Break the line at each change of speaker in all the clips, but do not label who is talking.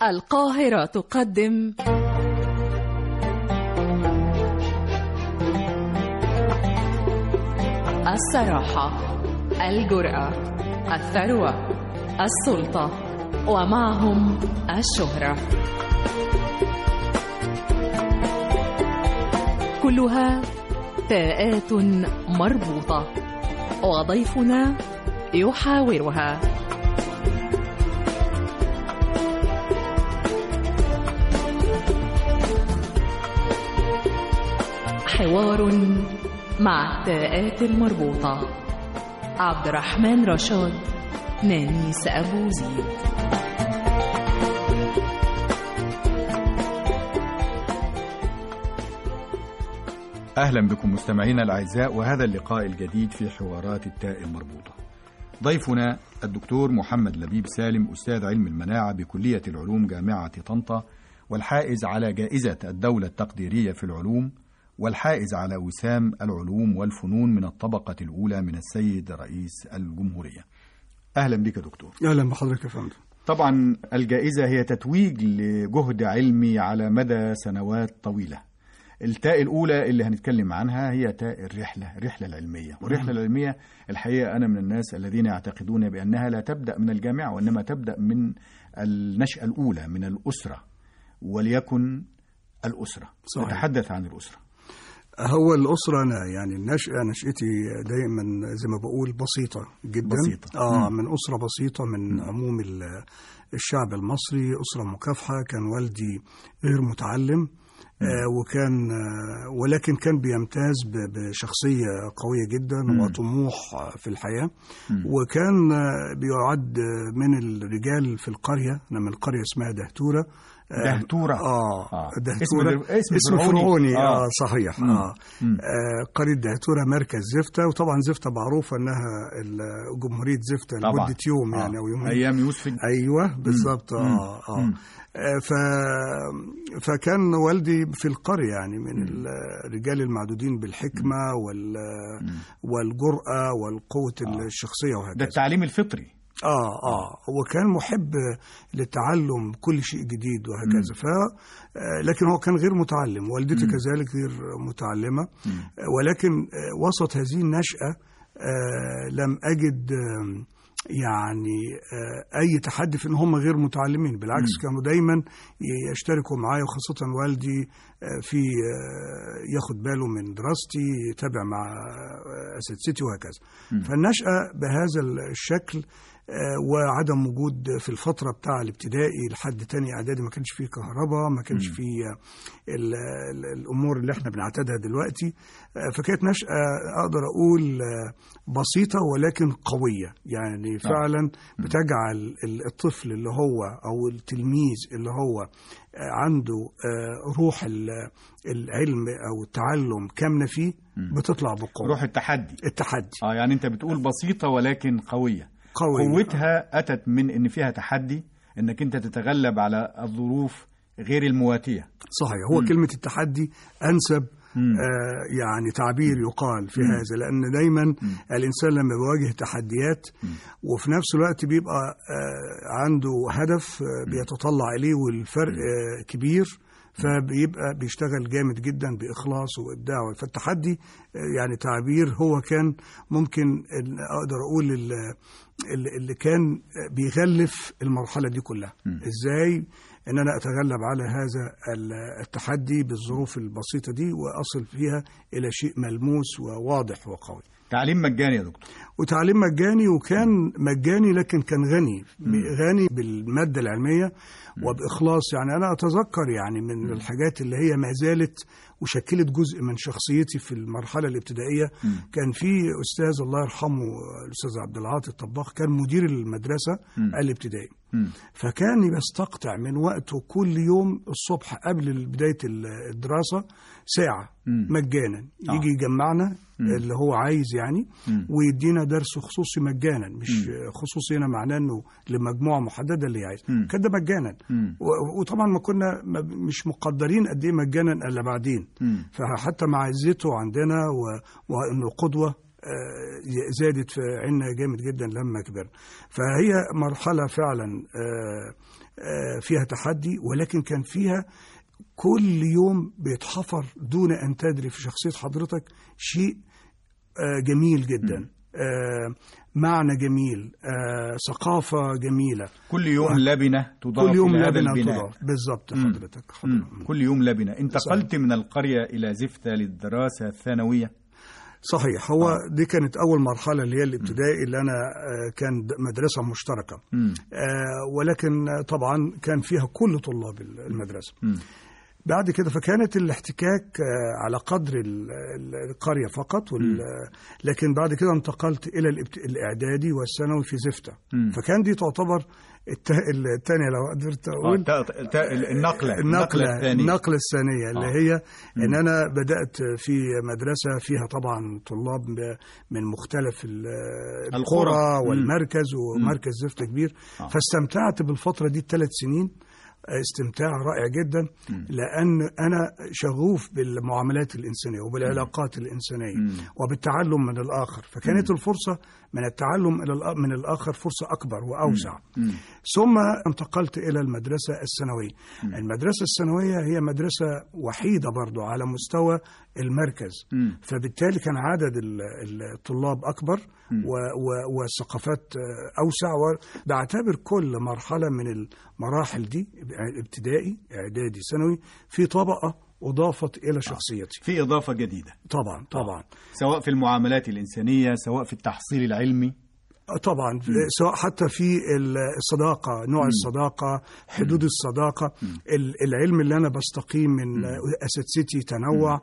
القاهرة تقدم الصراحة الجرأة الثروة السلطة ومعهم الشهرة كلها تاءات مربوطة وضيفنا يحاورها حوار مع التاءات المربوطة عبد الرحمن رشاد نانيس أبو زيد
أهلا بكم مستمعينا الأعزاء وهذا اللقاء الجديد في حوارات التاء المربوطة ضيفنا الدكتور محمد لبيب سالم أستاذ علم المناعة بكلية العلوم جامعة طنطا والحائز على جائزة الدولة التقديرية في العلوم والحائز على وسام العلوم والفنون من الطبقة الأولى من السيد رئيس الجمهورية أهلا بك دكتور
اهلا بحضرتك يا فندم
طبعا الجائزة هي تتويج لجهد علمي على مدى سنوات طويلة التاء الأولى اللي هنتكلم عنها هي تاء الرحلة الرحلة العلمية والرحلة العلمية الحقيقة أنا من الناس الذين يعتقدون بأنها لا تبدأ من الجامعة وإنما تبدأ من النشأة الأولى من الأسرة وليكن الأسرة
صحيح.
نتحدث عن الأسرة
هو الأسرة أنا يعني النشأة نشأتي دايما زي ما بقول بسيطة جدا
بسيطة.
آه
مم.
من أسرة بسيطة من عموم ال- الشعب المصري أسرة مكافحة كان والدي غير متعلم آه وكان آه ولكن كان بيمتاز ب- بشخصية قوية جدا
مم.
وطموح آه، في الحياة
مم.
وكان آه، بيعد آه، من الرجال في القرية أنا من القرية اسمها دهتورة آه،
دهتورة.
اه,
آه.
دهتورة
اسم- اسم
اسم
فرعوني.
فرعوني
آه.
اه, صحيح
مم.
اه
مم.
آه، قرية دهتورة مركز زفتة وطبعا زفتة معروفة انها ال- جمهورية زفتة
طبعا
لمدة يوم
آه.
يعني او يومين
أيام يوسف
ايوه بالظبط اه اه
مم.
آه، ف فكان والدي في القرية يعني من الرجال المعدودين بالحكمة وال والجرأة والقوة الشخصية
ده
وهكذا
التعليم الفطري
اه اه وكان محب للتعلم كل شيء جديد وهكذا ف آه، لكن هو كان غير متعلم والدتي كذلك غير متعلمه آه، ولكن آه، وسط هذه النشأة آه، لم أجد آم، يعني آه، أي تحدي في إن هم غير متعلمين بالعكس كانوا دايما ي- يشتركوا معايا وخاصة والدي آه، في آه، ياخد باله من دراستي يتابع مع آه، أساتذتي وهكذا فالنشأة بهذا الشكل آه، وعدم وجود في الفترة بتاع الابتدائي لحد تاني إعدادي ما كانش فيه كهرباء ما كانش فيه آه، ال- ال- الأمور اللي احنا بنعتادها دلوقتي آه، فكانت نشأة أقدر أقول آه، بسيطة ولكن قوية يعني فعلا بتجعل ال- الطفل اللي هو أو التلميذ اللي هو آه، عنده آه، روح ال- العلم أو التعلم كامنة فيه بتطلع بقوة
روح التحدي
التحدي
اه يعني انت بتقول بسيطة ولكن قوية
قوي
قوتها أتت من إن فيها تحدي إنك أنت تتغلب على الظروف غير المواتية
صحيح هو كلمة التحدي أنسب آه يعني تعبير يقال في هذا لأن دايما الإنسان لما بيواجه تحديات وفي نفس الوقت بيبقى آه عنده هدف آه بيتطلع إليه والفرق آه كبير فبيبقى بيشتغل جامد جدا بإخلاص وإبداع فالتحدي آه يعني تعبير هو كان ممكن ال- أقدر أقول ال- ال- اللي كان بيغلف المرحلة دي كلها إزاي ان انا اتغلب على هذا ال- التحدي بالظروف البسيطه دي واصل فيها الى شيء ملموس وواضح وقوي
تعليم مجاني يا دكتور
وتعليم مجاني وكان مجاني لكن كان غني غني بالماده العلميه وباخلاص يعني انا اتذكر يعني من الحاجات اللي هي ما زالت وشكلت جزء من شخصيتي في المرحله الابتدائيه كان في استاذ الله يرحمه الاستاذ عبد العاطي الطباخ كان مدير المدرسه الابتدائي
مم.
فكان يستقطع من وقته كل يوم الصبح قبل بداية الدراسة ساعة
مم.
مجانا
آه.
يجي يجمعنا اللي هو عايز يعني ويدينا درس خصوصي مجانا مش خصوصي هنا معناه انه لمجموعة محددة اللي عايز كان ده مجانا
مم.
و- وطبعا ما كنا ما- مش مقدرين قد ايه مجانا الا بعدين
مم.
فحتى مع عزته عندنا و- وانه قدوه آه، زادت في عنا جامد جدا لما كبرنا فهي مرحلة فعلا آه، آه، فيها تحدي ولكن كان فيها كل يوم بيتحفر دون أن تدري في شخصية حضرتك شيء آه، جميل جدا آه، معنى جميل آه، ثقافة جميلة
كل يوم لبنة تضاف
كل يوم
إلى هذا
لبنة
البناء
تضاف بالظبط
مم.
حضرتك,
مم.
حضرتك.
كل يوم لبنة انتقلت من القرية إلى زفتة للدراسة الثانوية
صحيح هو دي كانت أول مرحلة اللي هي الابتدائي اللي أنا آه، كان د- مدرسة مشتركة
مم.
آه، ولكن آه، طبعا كان فيها كل طلاب المدرسة
مم.
بعد كده فكانت الاحتكاك آه، على قدر ال- ال- القرية فقط وال- لكن بعد كده انتقلت إلى الابت- الإعدادي والثانوي في زفتة
مم.
فكان دي تعتبر الت- الثانية لو قدرت
آه،
أقول
تا- تا- النقلة
النقلة
الثانية
النقلة الثانية اللي
آه.
هي إن أنا بدأت في مدرسة فيها طبعا طلاب ب- من مختلف ال-
القرى.
القرى
مم.
والمركز ومركز زفت كبير
آه.
فاستمتعت بالفترة دي الثلاث سنين استمتاع رائع جدا لأن أنا شغوف بالمعاملات الإنسانية وبالعلاقات الإنسانية
مم.
وبالتعلم من الآخر فكانت الفرصة من التعلم إلى الآ- من الآخر فرصة أكبر وأوسع
مم.
ثم انتقلت إلى المدرسة الثانوية المدرسة الثانوية هي مدرسة وحيدة برضو على مستوى المركز
مم.
فبالتالي كان عدد ال- ال- الطلاب أكبر و- و- والثقافات آه، أوسع وبعتبر كل مرحلة من المراحل دي ابتدائي إعدادي ثانوي في طبقة أضافت إلى شخصيتي
في إضافة جديدة
طبعا طبعا
سواء في المعاملات الإنسانية سواء في التحصيل العلمي
طبعا سواء حتى في ال- الصداقة نوع الصداقة حدود الصداقة ال- العلم اللي أنا بستقيم من أساتذتي تنوع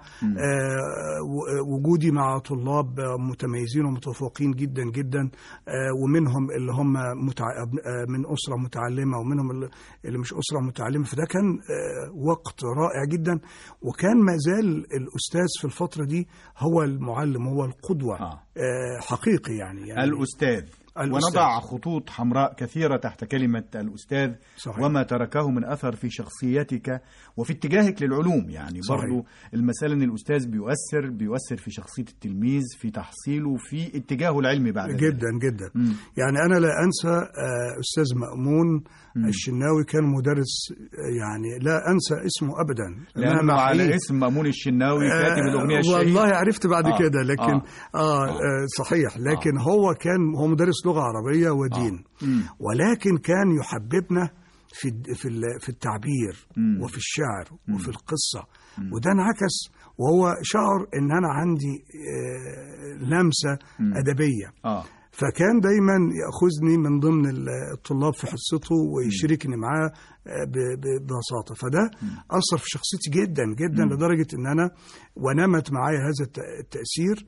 آه، و- وجودي مع طلاب متميزين ومتفوقين جدا جدا آه، ومنهم اللي هم متع... آه، من أسرة متعلمة ومنهم اللي- اللي مش أسرة متعلمة فده كان آه، وقت رائع جدا وكان ما زال الأستاذ في الفترة دي هو المعلم هو القدوة
آه.
آه، حقيقي يعني, يعني
الأستاذ
الأستاذ.
ونضع خطوط حمراء كثيرة تحت كلمة الأستاذ
صحيح.
وما تركه من أثر في شخصيتك وفي اتجاهك للعلوم يعني
صحيح.
برضو المسألة أن الأستاذ بيؤثر بيؤثر في شخصية التلميذ في تحصيله في اتجاهه العلمي بعد ذلك.
جدا جدا يعني انا لا انسى آه، استاذ مامون الشناوي كان مدرس آه، يعني لا انسى اسمه ابدا أنا
لأنه على
محيي.
اسم مأمون الشناوي كاتب الأغنية
آه،
الشهيرة
والله عرفت بعد
آه،
كده لكن
آه.
آه. آه, صحيح لكن هو كان هو مدرس لغه عربيه ودين
مم.
ولكن كان يحببنا في الد- في ال- في التعبير وفي الشعر وفي القصه وده انعكس وهو شعر ان انا عندي آه، لمسه ادبيه
آه.
فكان دايما ياخذني من ضمن ال- الطلاب في حصته ويشاركني معاه آه، ب- ب- ببساطه فده اثر في شخصيتي جدا جدا لدرجه ان انا ونمت معايا هذا الت- التاثير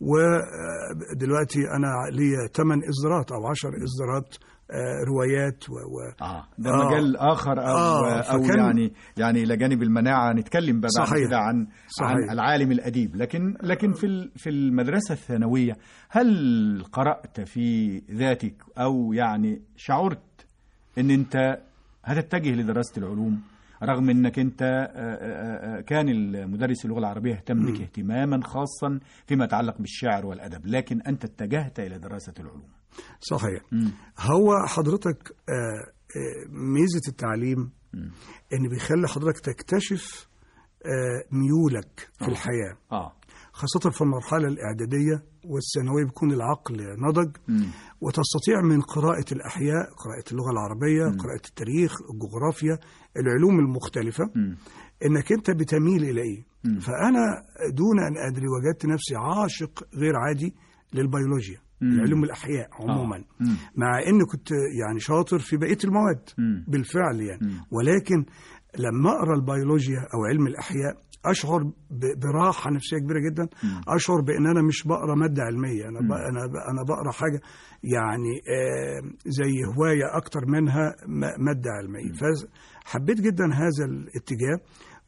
ودلوقتي انا ليا 8 اصدارات او 10 اصدارات آه، روايات و, و
آه. ده
آه.
مجال آخر أو,
آه،
أو
فكان-
يعني يعني إلى جانب المناعة نتكلم بقى بعد
صحيح.
كده عن
صحيح.
عن العالم الأديب لكن لكن في ال- في المدرسة الثانوية هل قرأت في ذاتك أو يعني شعرت أن أنت هتتجه لدراسة العلوم رغم انك انت آه، آه، آه، كان المدرس اللغه العربيه اهتم بك اهتماما خاصا فيما يتعلق بالشعر والادب لكن انت اتجهت الى دراسه العلوم
صحيح هو حضرتك آه، آه، ميزه التعليم ان بيخلي حضرتك تكتشف آه، ميولك في الحياه
اه
خاصة في المرحلة الإعدادية والثانوية بيكون العقل نضج
مم.
وتستطيع من قراءة الأحياء قراءة اللغة العربية قراءة التاريخ الجغرافيا العلوم المختلفة
مم.
إنك أنت بتميل إلى إيه فأنا دون أن أدري وجدت نفسي عاشق غير عادي للبيولوجيا علوم الأحياء عموما
مم.
مع إني كنت يعني شاطر في بقية المواد
مم.
بالفعل يعني ولكن لما أقرأ البيولوجيا أو علم الأحياء أشعر ب- براحة نفسية كبيرة جدا أشعر بأن أنا مش بقرأ مادة علمية أنا ب- أنا ب- أنا بقرأ حاجة يعني آه، زي هواية أكتر منها م- مادة علمية فحبيت جدا هذا الاتجاه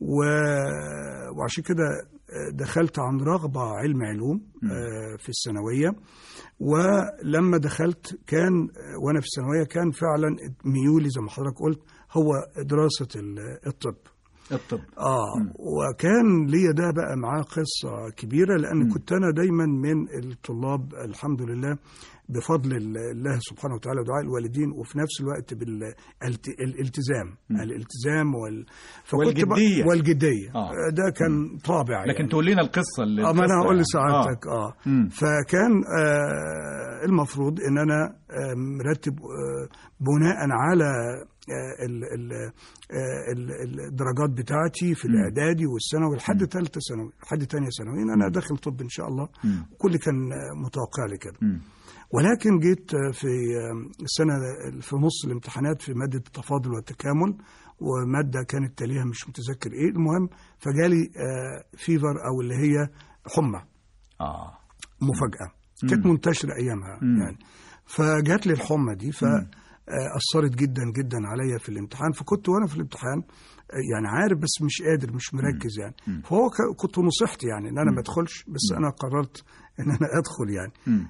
و- وعشان كده آه، دخلت عن رغبة علم علوم آه، في الثانوية ولما دخلت كان آه، وأنا في الثانوية كان فعلا ميولي زي ما حضرتك قلت هو دراسة ال- الطب
الطب
اه وكان ليا ده بقى معاه قصه كبيره لان كنت انا دايما من الطلاب الحمد لله بفضل الله سبحانه وتعالى ودعاء الوالدين وفي نفس الوقت بالالتزام الالتزام وال
فكنت بقى-
والجديه والجديه
آه.
ده كان طابع
لكن
يعني.
تقول لنا القصه اللي
اه ما انا
القصة
هقول
يعني.
لسعادتك اه,
مم.
فكان آه المفروض ان انا آه مرتب آه بناء على آه ال- ال- آه ال- الدرجات بتاعتي في الاعدادي والثانوي لحد ثالثه ثانوي لحد ثانيه ثانوي إن انا داخل طب ان شاء الله
مم.
كل كان آه، متوقع لي كده
مم.
ولكن جيت آه، في آه، السنه في نص الامتحانات في ماده التفاضل والتكامل وماده كانت تاليها مش متذكر ايه المهم فجالي آه، فيفر او اللي هي حمى
اه
مفاجاه كانت منتشره ايامها
مم.
يعني فجات لي الحمى دي فاثرت جدا جدا عليا في الامتحان فكنت وانا في الامتحان آه، يعني عارف بس مش قادر مش مركز يعني فهو ك- كنت نصحت يعني ان انا ما ادخلش بس انا قررت ان انا ادخل يعني
مم.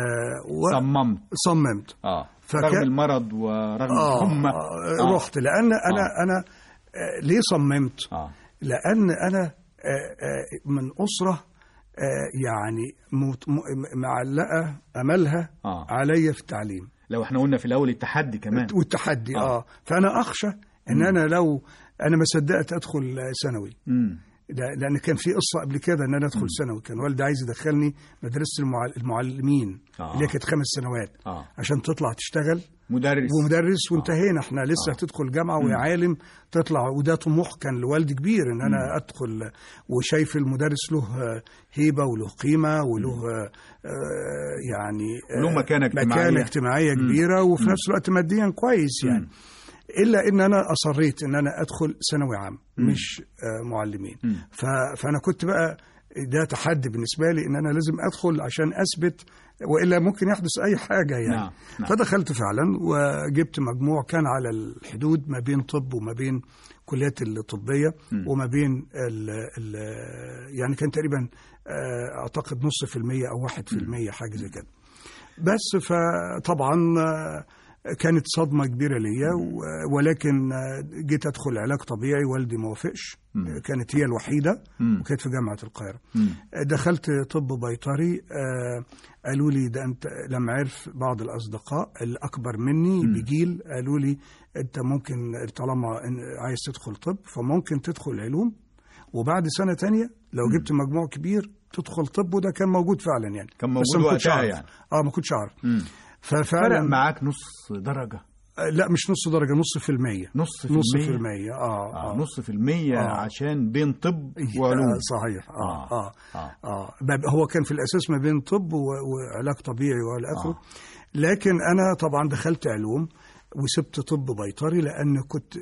آه
صممت
وصممت
اه
فكان-
رغم المرض ورغم
آه
الحمى
آه رحت لان انا
آه.
انا آه ليه صممت
اه
لان انا آه آه من اسره آه يعني مت- م- معلقه املها
آه.
عليا في التعليم
لو احنا قلنا في الاول التحدي كمان
والتحدي
آه.
اه, فانا اخشى ان انا لو انا ما صدقت ادخل ثانوي
مم.
لا- لان كان في قصه قبل كده ان انا ادخل ثانوي كان والدي عايز يدخلني مدرسه المعل- المعلمين
آه.
اللي هي كانت خمس سنوات
اه
عشان تطلع تشتغل
مدرس
ومدرس وانتهينا احنا لسه
آه.
هتدخل جامعه ويا عالم تطلع وده طموح كان لوالدي كبير ان انا ادخل وشايف المدرس له آه، هيبه وله قيمه وله آه، آه، يعني آه،
وله مكانة اجتماعية.
مكانه اجتماعيه كبيره وفي نفس الوقت ماديا كويس يعني الا ان انا اصريت ان انا ادخل ثانوي عام مش آه، معلمين
مم.
ف- فانا كنت بقى ده تحدي بالنسبه لي ان انا لازم ادخل عشان اثبت والا ممكن يحدث اي حاجه يعني
نعم، نعم.
فدخلت فعلا وجبت مجموع كان على الحدود ما بين طب وما بين كليات الطبيه وما بين ال ال يعني كان تقريبا آه، اعتقد نص في المية او واحد في المية حاجه زي كده بس فطبعا آه، كانت صدمة كبيرة ليا و- ولكن آه، جيت أدخل علاج طبيعي والدي ما وافقش كانت هي الوحيدة
مم.
وكانت في جامعة القاهرة
مم.
دخلت طب بيطري آه، قالوا لي ده انت لما عرف بعض الاصدقاء الاكبر مني بجيل قالوا لي انت ممكن طالما إن- عايز تدخل طب فممكن تدخل علوم وبعد سنه تانية لو جبت مجموع كبير تدخل طب وده كان موجود فعلا يعني
كان
بس
موجود
ما كنتش
وقتها
أعرف.
يعني.
اه ما كنتش اعرف
مم.
ففعلا
فرق معاك نص درجة
آه، لا مش نص درجه نص في المية
نص في
نص
المية
في المية اه
آه.
اه
نص في المية
آه.
عشان بين طب
آه،
وعلوم
صحيح اه
آه.
اه
آه.
اه باب- هو كان في الاساس ما بين طب و- وعلاج طبيعي والى اخره
آه.
لكن انا طبعا دخلت علوم وسبت طب بيطري لان كنت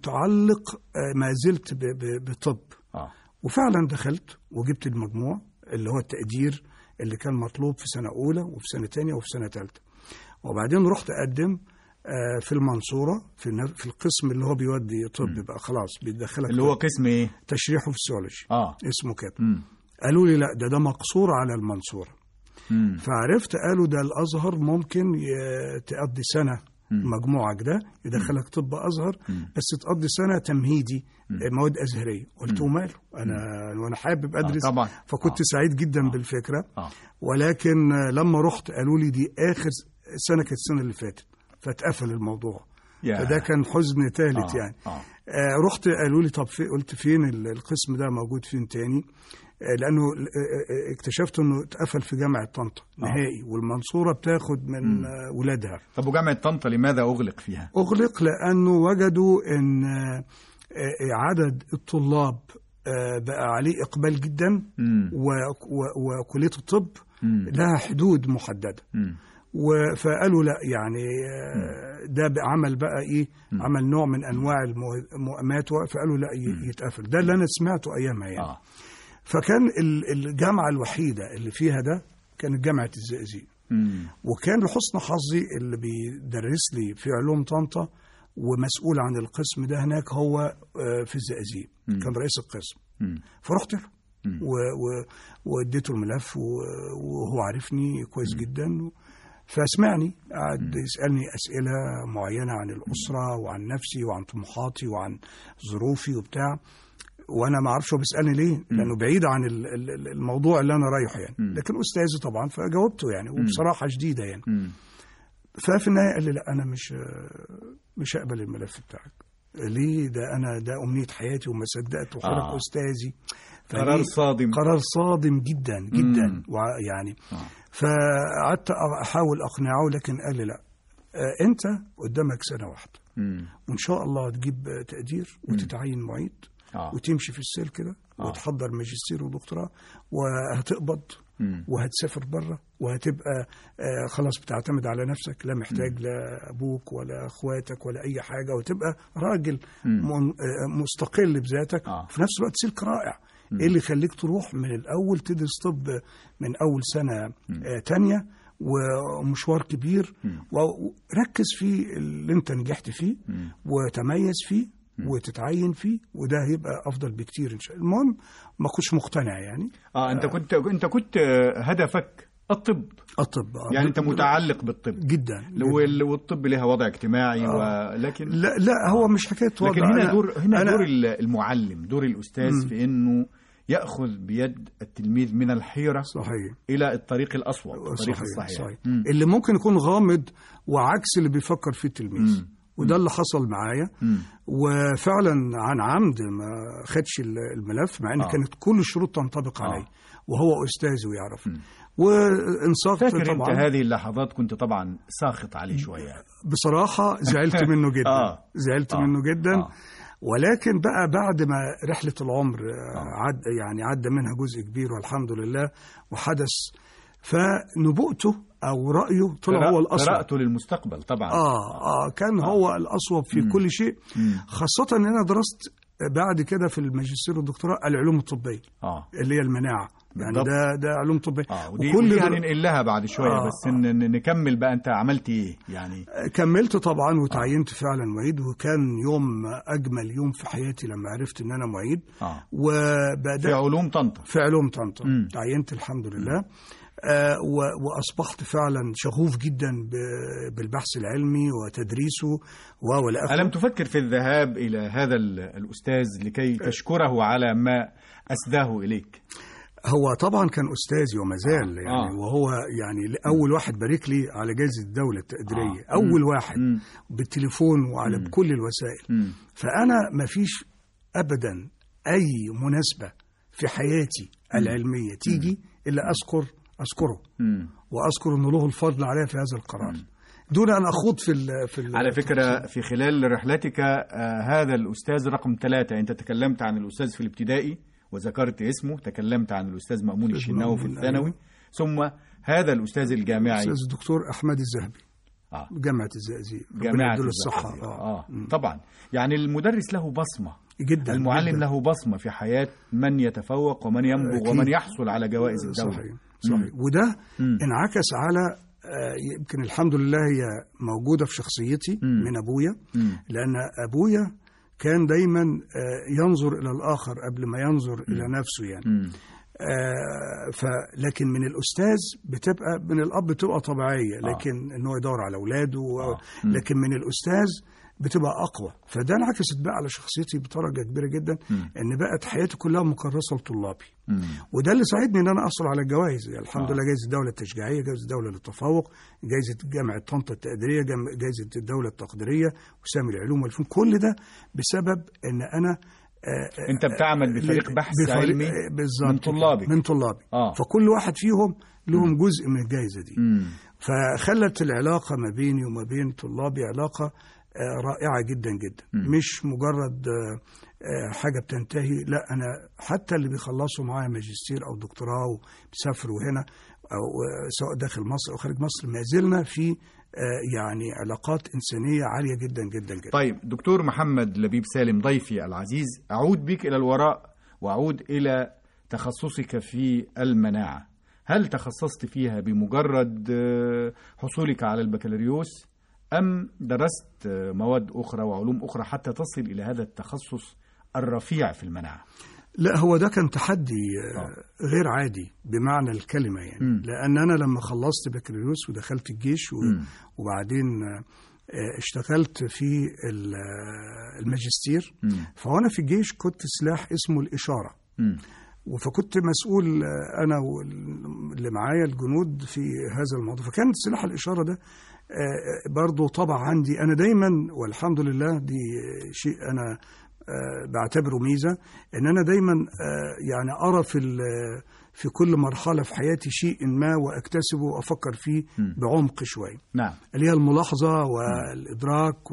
متعلق آه، ما زلت ب- ب- بطب
اه
وفعلا دخلت وجبت المجموع اللي هو التقدير اللي كان مطلوب في سنه اولى وفي سنه ثانيه وفي سنه ثالثه وبعدين رحت اقدم آه، في المنصوره في النف- في القسم اللي هو بيودي طب بقى خلاص بيدخلك
اللي هو
طب.
قسم ايه؟
تشريح وفسيولوجي
اه
اسمه كده
مم.
قالوا لي لا ده ده مقصور على المنصورة
مم.
فعرفت قالوا ده الأزهر ممكن ي- تقضي سنة مجموعك ده يدخلك طب أزهر بس تقضي سنة تمهيدي مواد أزهرية قلت وماله أنا وأنا حابب أدرس
طبعا.
فكنت
آه.
سعيد جدا بالفكرة
اه
ولكن لما رحت قالوا لي دي آخر سنة كانت السنة اللي فاتت فاتقفل الموضوع
يا.
فده كان حزن ثالث
آه.
يعني
آه.
آه رحت قالوا لي طب في قلت فين ال- القسم ده موجود فين تاني آه لانه آه، آه، اكتشفت انه اتقفل في جامعه طنطا نهائي والمنصوره بتاخد من آه، ولادها
طب وجامعة طنطا لماذا أغلق فيها؟
اغلق لانه وجدوا ان آه، آه، عدد الطلاب آه، بقى عليه اقبال جدا
مم.
و- و- وكليه الطب
مم.
لها حدود محدده
مم.
و- فقالوا لا يعني آه، ده بقى عمل بقى ايه عمل نوع من انواع المه- المؤامات فقالوا لا ي- يتقفل ده اللي انا سمعته ايامها يعني
اه
فكان ال- الجامعه الوحيده اللي فيها ده كانت جامعه الزقازيق
مم.
وكان لحسن حظي اللي بيدرس لي في علوم طنطا ومسؤول عن القسم ده هناك هو آه، في الزقازيق كان رئيس القسم
مم.
فرحت له و- و- واديته الملف و- وهو عارفني كويس جدا فسمعني قعد يسالني اسئله معينه عن الاسره وعن نفسي وعن طموحاتي وعن ظروفي وبتاع وانا ما اعرفش هو بيسالني ليه لانه بعيد عن ال- ال- ال- الموضوع اللي انا رايحه يعني
مم.
لكن استاذي طبعا فجاوبته يعني وبصراحه شديده يعني
مم.
ففي النهايه قال لي لا انا مش مش هقبل الملف بتاعك ليه ده انا ده امنيه حياتي وما صدقت وحضرتك
آه.
استاذي فليه؟
قرار صادم
قرار صادم جدا جدا
مم.
ويعني
آه.
فقعدت احاول اقنعه لكن قال لي لا آه، انت قدامك سنه واحده
مم.
وان شاء الله تجيب آه، تقدير وتتعين معيد
آه.
وتمشي في السيل كده
آه.
وتحضر ماجستير ودكتوراه وهتقبض
مم.
وهتسافر بره وهتبقى آه، خلاص بتعتمد على نفسك لا محتاج لا ابوك ولا اخواتك ولا اي حاجه وتبقى راجل
مم.
من- آه، مستقل بذاتك
آه.
في نفس الوقت سلك رائع ايه اللي يخليك تروح من الاول تدرس طب من اول سنه آه، تانية ومشوار كبير
مم.
وركز في اللي انت نجحت فيه
مم.
وتميز فيه وتتعين فيه وده هيبقى افضل بكتير ان شاء الله المهم ما كنتش مقتنع يعني
اه انت كنت انت كنت آه، هدفك الطب
الطب آه.
يعني انت متعلق بالطب
جدا
وال- والطب لها وضع اجتماعي ولكن
لا لا هو مش حكايه وضع
لكن هنا
أنا-
دور هنا
أنا
دور ال- المعلم دور الاستاذ
مم.
في انه ياخذ بيد التلميذ من الحيره
صحيح
الى الطريق الاصوب الطريق
صحيح
الصحيح
صحيح
مم.
اللي ممكن يكون غامض وعكس اللي بيفكر فيه التلميذ
مم.
وده اللي حصل معايا
مم.
وفعلا عن عمد ما خدش ال- الملف مع ان
آه.
كانت كل الشروط تنطبق
آه.
عليه وهو استاذ ويعرف
مم.
وانصاف
فاكر انت
طبعا
هذه اللحظات كنت طبعا ساخط عليه شويه
بصراحه زعلت منه جدا
آه.
زعلت
آه.
منه جدا
آه.
ولكن بقى بعد ما رحلة العمر آه،
آه.
عد يعني عدى منها جزء كبير والحمد لله وحدث فنبوءته أو رأيه طلع هو الأصوب
قراءته للمستقبل طبعا
آه, آه كان هو الأصوب في
مم.
كل شيء
مم.
خاصة إن أنا درست بعد كده في الماجستير والدكتوراه العلوم الطبية
اه
اللي هي المناعة يعني
بالضبط.
ده ده علوم طبية
اه ودي,
وكل
ودي
در-
هننقل لها بعد شويه
آه،
بس ن- ن- نكمل بقى انت عملت ايه يعني
كملت طبعا وتعينت فعلا معيد وكان يوم أجمل يوم في حياتي لما عرفت إن أنا معيد
اه
وبدأت
في علوم طنطا
في علوم طنطا
مم.
تعينت الحمد لله آه و- واصبحت فعلا شغوف جدا ب- بالبحث العلمي وتدريسه و- والى
ألم
اخره
تفكر في الذهاب إلى هذا ال- الأستاذ لكي تشكره على ما أسداه إليك
هو طبعا كان استاذي وما زال
آه.
يعني
آه.
وهو يعني اول واحد بارك لي على جائزه الدوله التقديريه
آه.
اول
مم.
واحد
مم.
بالتليفون وعلى
مم.
كل الوسائل
مم.
فانا ما فيش ابدا اي مناسبه في حياتي العلميه تيجي الا اذكر اذكره
مم.
واذكر انه له الفضل علي في هذا القرار دون ان اخوض في ال في ال
على فكرة في خلال رحلتك آه، هذا الأستاذ رقم ثلاثة أنت تكلمت عن الأستاذ في الابتدائي وذكرت اسمه تكلمت عن الأستاذ مأمون
أستاذ
الشناوي في
مأمون،
الثانوي
أيوة.
ثم هذا الأستاذ الجامعي
الاستاذ الدكتور احمد الذهبي
آه.
جامعه الزقازيق ربنا
جامعة
يديله
الصحة
الصحه
آه.
مم.
طبعا يعني المدرس له بصمة
جدا
المعلم
جداً.
له بصمة في حياة من يتفوق ومن ينبغ
أكيد.
ومن يحصل على جوائز الدولة
صحيح صحيح وده
مم.
انعكس على آه، يمكن الحمد لله هي موجوده في شخصيتي
مم.
من ابويا
مم.
لان ابويا كان دايما آه، ينظر الى الاخر قبل ما ينظر الى نفسه يعني
مم.
آه، ف لكن من الاستاذ بتبقى من الاب بتبقى طبيعيه
آه.
لكن ان هو يدور على اولاده و...
آه. مم.
لكن من الاستاذ بتبقى اقوى فده انعكست بقى على شخصيتي بدرجه كبيره جدا
مم.
ان بقت حياتي كلها مكرسه لطلابي
مم.
وده اللي ساعدني ان انا احصل على الجوائز يعني الحمد
آه.
لله جائزه الدوله التشجيعيه جائزه الدوله للتفوق جائزه جامعه طنطا التقديريه جام- جائزه الدوله التقديريه وسام العلوم والفنون كل ده بسبب ان انا آه،
أنت بتعمل بفريق بحث
بفريق-
علمي
آه، بالظبط
من
كده،
طلابك.
من طلابي
آه.
فكل واحد فيهم لهم جزء من الجائزه دي
مم.
فخلت العلاقه ما بيني وما بين طلابي علاقه آه، رائعه جدا جدا
مم.
مش مجرد آه، آه، حاجه بتنتهي لا انا حتى اللي بيخلصوا معايا ماجستير او دكتوراه وبيسافروا هنا او آه، سواء داخل مصر او خارج مصر ما زلنا في آه، يعني علاقات انسانيه عاليه جدا جدا جدا
طيب دكتور محمد لبيب سالم ضيفي العزيز أعود بك إلى الوراء وأعود إلى تخصصك في المناعة هل تخصصت فيها بمجرد آه، حصولك على البكالوريوس أم درست آه، مواد أخرى وعلوم أخرى حتى تصل إلى هذا التخصص الرفيع في المناعة
لا هو ده كان تحدي آه،
آه.
غير عادي بمعنى الكلمة يعني
مم.
لأن أنا لما خلصت بكالوريوس ودخلت الجيش و...
مم.
وبعدين آه، آه، اشتغلت في ال- آه، الماجستير
مم.
فوانا في الجيش كنت سلاح اسمه الاشاره
مم.
فكنت مسؤول آه، انا واللي معايا الجنود في هذا الموضوع فكان سلاح الاشاره ده آه، برضه طبع عندي انا دايما والحمد لله دي شيء انا آه، بعتبره ميزه ان انا دايما آه، يعني ارى في ال- في كل مرحله في حياتي شيء ما واكتسبه وافكر فيه
مم.
بعمق شويه
نعم
اللي هي الملاحظه والادراك و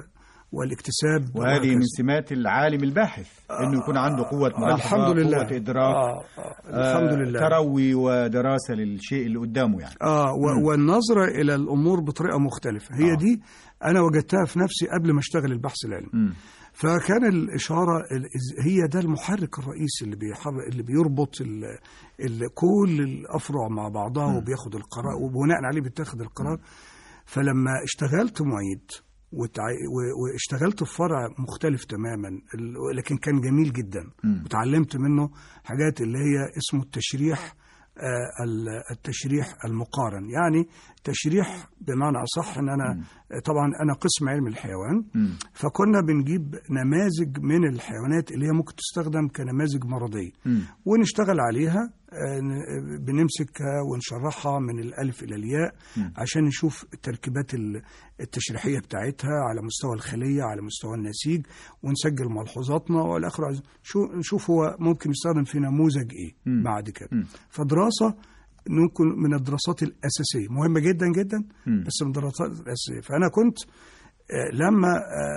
والاكتساب
وهذه
وهكذا.
من سمات العالم الباحث انه يكون عنده قوه ملاحظه
الحمد لله
قوه ادراك
آه آه الحمد لله
تروي ودراسه للشيء اللي قدامه يعني
اه و- والنظره الى الامور بطريقه مختلفه هي
آه.
دي انا وجدتها في نفسي قبل ما اشتغل البحث العلمي
مم.
فكان الاشاره ال- هي ده المحرك الرئيسي اللي بيحرك اللي بيربط ال ال كل الافرع مع بعضها وبياخد القرار وبناء عليه بيتاخد القرار فلما اشتغلت معيد وتع- و- واشتغلت في فرع مختلف تماما ال- لكن كان جميل جدا
مم.
وتعلمت منه حاجات اللي هي اسمه التشريح آه، ال- التشريح المقارن يعني تشريح بمعنى اصح ان انا طبعا انا قسم علم الحيوان
مم.
فكنا بنجيب نماذج من الحيوانات اللي هي ممكن تستخدم كنماذج مرضيه
مم.
ونشتغل عليها آه، ن- بنمسكها ونشرحها من الالف الى الياء
مم.
عشان نشوف التركيبات ال- التشريحيه بتاعتها على مستوى الخليه على مستوى النسيج ونسجل ملحوظاتنا والى اخره شو نشوف هو ممكن يستخدم في نموذج ايه
مم.
بعد كده
مم.
فدراسه ممكن من الدراسات الاساسيه مهمه جدا جدا
مم.
بس من الدراسات الاساسيه فانا كنت آه، لما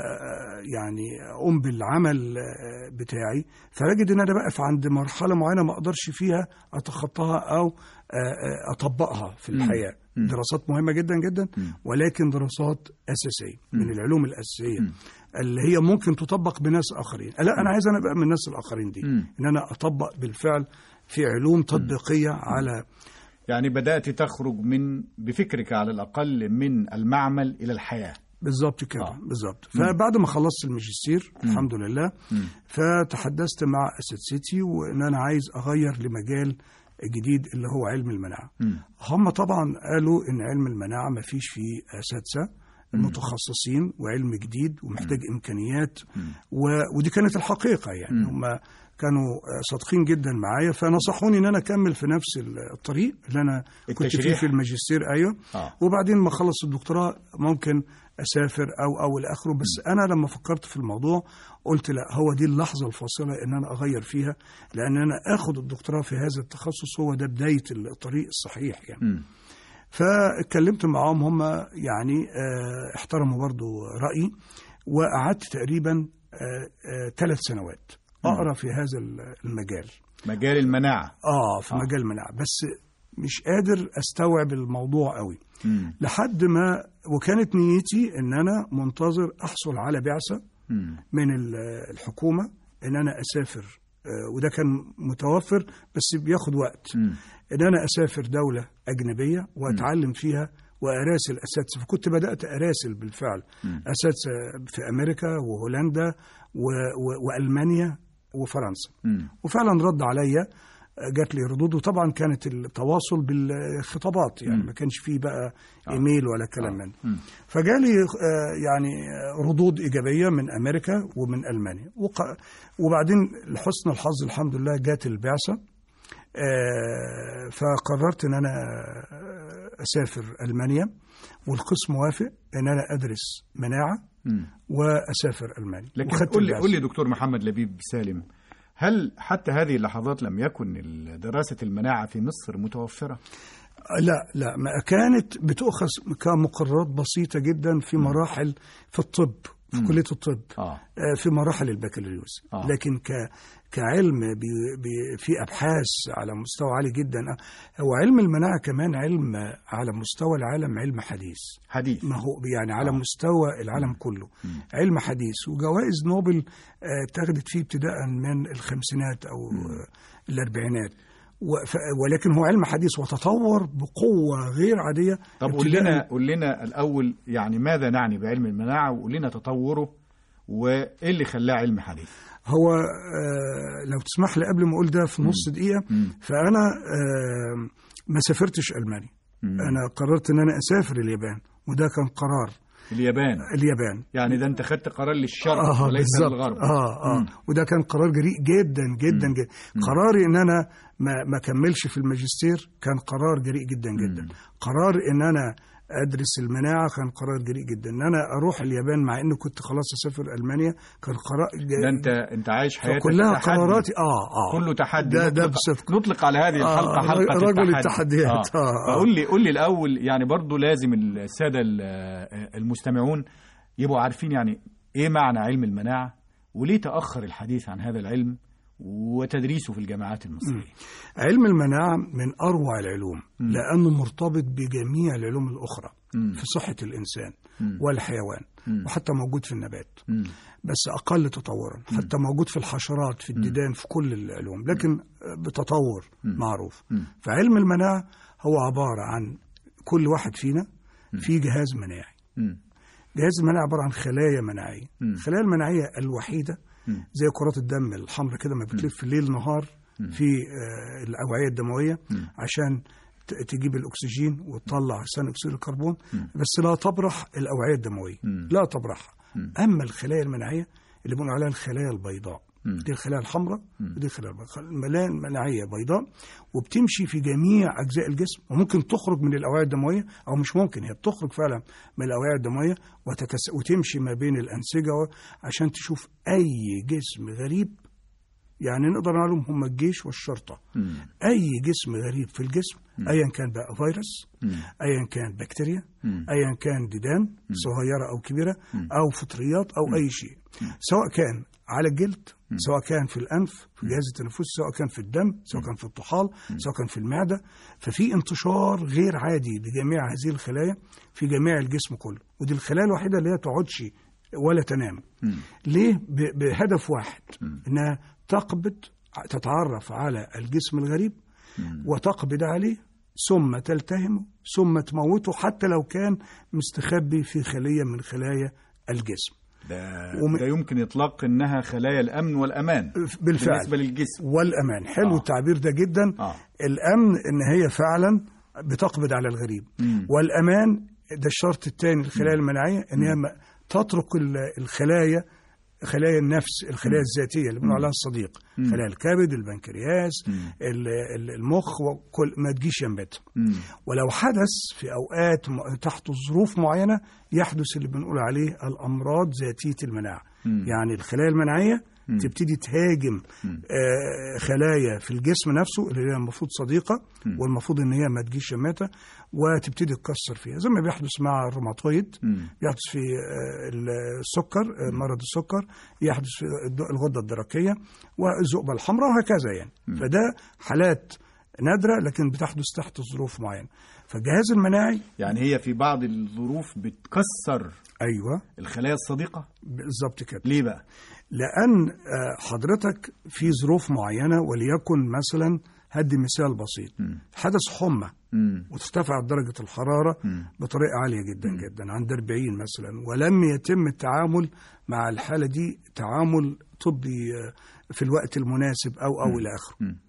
آه، يعني اقوم بالعمل آه، بتاعي فاجد ان انا بقف عند مرحله معينه ما اقدرش فيها اتخطاها او آه، آه، اطبقها في
مم.
الحياه
مم.
دراسات مهمه جدا جدا
مم.
ولكن دراسات اساسيه من
مم.
العلوم الاساسيه
مم.
اللي هي ممكن تطبق بناس اخرين لا انا عايز انا ابقى من الناس الاخرين دي
مم.
ان انا اطبق بالفعل في علوم تطبيقيه على
يعني بدات تخرج من بفكرك على الاقل من المعمل الى الحياه
بالظبط كده
آه.
بالظبط فبعد ما خلصت الماجستير الحمد لله
مم.
فتحدثت مع اساتذتي وان انا عايز اغير لمجال جديد اللي هو علم المناعه
مم.
هم طبعا قالوا ان علم المناعه ما فيش فيه اساتذه متخصصين وعلم جديد ومحتاج امكانيات و... ودي كانت الحقيقه يعني هم كانوا صادقين جدا معايا فنصحوني ان انا اكمل في نفس الطريق اللي انا كنت فيه
التشريح.
في الماجستير ايوه
آه.
وبعدين ما اخلص الدكتوراه ممكن اسافر او او الى اخره بس انا لما فكرت في الموضوع قلت لا هو دي اللحظه الفاصله ان انا اغير فيها لان انا اخد الدكتوراه في هذا التخصص هو ده بدايه الطريق الصحيح يعني
مم.
فاتكلمت معاهم هم يعني آه، احترموا برضو رأيي وقعدت تقريبا ثلاث سنوات أقرأ في هذا المجال
مجال المناعه
آه في
آه.
مجال المناعة بس مش قادر أستوعب الموضوع قوي
مم.
لحد ما وكانت نيتي إن أنا منتظر أحصل على بعثة
مم.
من ال- الحكومة إن أنا أسافر آه، وده كان متوفر بس بياخد وقت
مم.
ان انا اسافر دوله اجنبيه واتعلم فيها واراسل اساتذه فكنت بدات اراسل بالفعل
مم.
اساتذه في امريكا وهولندا و... و... والمانيا وفرنسا
مم.
وفعلا رد عليا جات لي ردود وطبعا كانت التواصل بالخطابات يعني ما كانش فيه بقى ايميل ولا كلام من ده.
مم.
فجالي آه، يعني آه، ردود ايجابيه من امريكا ومن المانيا وق- وبعدين لحسن الحظ الحمد لله جات البعثه آه، فقررت ان انا آه، اسافر المانيا والقسم وافق ان انا ادرس مناعه
مم.
واسافر المانيا
لكن
وخدت
قل لي
البعثة.
قل لي دكتور محمد لبيب سالم هل حتى هذه اللحظات لم يكن ال- دراسة المناعة في مصر متوفرة؟
لا لا ما كانت بتؤخذ كمقررات بسيطه جدا في مراحل في الطب في كليه الطب
آه
آه، في مراحل البكالوريوس
آه.
لكن ك كعلم بي بي في ابحاث على مستوى عالي جدا آه، هو علم المناعه كمان علم على مستوى العالم علم حديث
حديث
ما هو يعني على
آه.
مستوى العالم كله علم حديث وجوائز نوبل آه، اتخذت فيه ابتداء من الخمسينات او آه، الاربعينات وف- ولكن هو علم حديث وتطور بقوه غير عاديه
طب قول
ابتداء
لنا قول لنا الأول يعني ماذا نعني بعلم المناعة وقول لنا تطوره وإيه اللي خلاه علم حديث؟
هو آه، لو تسمح لي قبل ما اقول ده في نص دقيقه
مم.
فانا آه، ما سافرتش المانيا
مم.
انا قررت ان انا اسافر اليابان وده كان قرار
اليابان
اليابان
يعني ده انت خدت قرار للشرق
اه
وليس
بالظبط
للغرب
اه اه
مم.
وده كان قرار جريء جدا جدا جدا قراري ان انا ما ما اكملش في الماجستير كان قرار جريء جدا جدا قرار ان انا ادرس المناعه كان قرار جريء جدا ان انا اروح اليابان مع اني كنت خلاص اسافر المانيا كان قرار
ده انت انت عايش حياتك
كلها
تحدي.
قراراتي اه اه
كله تحدي
ده ده
نطلق-
بصدق
نطلق على هذه
آه،
الحلقه حلقه
رجل
التحدي.
التحديات. آه، آه.
فقول لي قول لي الاول يعني برضو لازم الساده ال- المستمعون يبقوا عارفين يعني ايه معنى علم المناعه وليه تاخر الحديث عن هذا العلم وتدريسه في الجامعات المصريه
علم المناعه من اروع العلوم لانه مرتبط بجميع العلوم الاخرى
مم.
في صحه الانسان
مم.
والحيوان
مم.
وحتى موجود في النبات
مم.
بس اقل تطورا حتى موجود في الحشرات في الديدان في كل العلوم لكن بتطور معروف
مم.
فعلم المناعه هو عباره عن كل واحد فينا في جهاز مناعي
مم.
جهاز المناعه عباره عن خلايا مناعيه
مم.
الخلايا المناعيه الوحيده
مم.
زي كرات الدم الحمراء كده ما بتلف ليل نهار في آه، الاوعيه الدمويه عشان ت- تجيب الاكسجين وتطلع ثاني اكسيد الكربون بس لا تبرح الاوعيه الدمويه
مم.
لا تبرحها اما الخلايا المناعيه اللي بنقول عليها الخلايا البيضاء
مم.
دي الخلايا الحمراء ودي الخلايا البيضاء الخلايا المناعيه بيضاء وبتمشي في جميع اجزاء الجسم وممكن تخرج من الاوعيه الدمويه او مش ممكن هي بتخرج فعلا من الاوعيه الدمويه وتتس... وتمشي ما بين الانسجه و- عشان تشوف اي جسم غريب يعني نقدر نعلم هم الجيش والشرطه
مم.
اي جسم غريب في الجسم ايا كان بقى فيروس
مم.
ايا كان بكتيريا
مم.
ايا كان ديدان صغيره او كبيره او فطريات او اي شيء سواء كان على الجلد سواء كان في الانف في الجهاز التنفسي سواء كان في الدم سواء كان في الطحال سواء كان في المعده ففي انتشار غير عادي لجميع هذه الخلايا في جميع الجسم كله ودي الخلايا الوحيده اللي هي تقعدش ولا تنام
مم.
ليه ب- بهدف واحد انها تقبض تتعرف على الجسم الغريب وتقبض عليه ثم تلتهمه ثم تموته حتى لو كان مستخبي في خليه من خلايا الجسم
ده,
وم-
ده يمكن اطلاق انها خلايا الامن والامان
بالفعل
بالنسبه للجسم
والامان حلو
آه.
آه. التعبير ده جدا
آه.
الامن ان هي فعلا بتقبض على الغريب
مم.
والامان ده الشرط الثاني الخلايا المناعيه ان هي ما- تترك ال- الخلايا خلايا النفس الخلايا الذاتيه اللي بنقول عليها الصديق خلايا الكبد البنكرياس ال- ال- المخ وكل ما تجيش جنبتها
مم.
ولو حدث في اوقات م- تحت ظروف معينه يحدث اللي بنقول عليه الامراض ذاتيه المناعه
مم.
يعني الخلايا المناعيه تبتدي تهاجم آه، خلايا في الجسم نفسه اللي هي المفروض صديقه والمفروض ان هي ما تجيش شماته وتبتدي تكسر فيها زي ما بيحدث مع الروماتويد
مم.
يحدث في آه، السكر آه، مرض السكر يحدث في الد- الغده الدرقيه والذؤبه الحمراء وهكذا يعني فده حالات نادره لكن بتحدث تحت ظروف معينه فالجهاز المناعي
يعني هي في بعض الظروف بتكسر
ايوه
الخلايا الصديقه
بالظبط كده
ليه بقى
لأن آه، حضرتك في ظروف معينة وليكن مثلا هدي مثال بسيط حدث حمى
مم.
وترتفع درجة الحرارة بطريقة عالية جدا جدا عند 40 مثلا ولم يتم التعامل مع الحالة دي تعامل طبي آه، في الوقت المناسب أو أو إلى آخره
مم.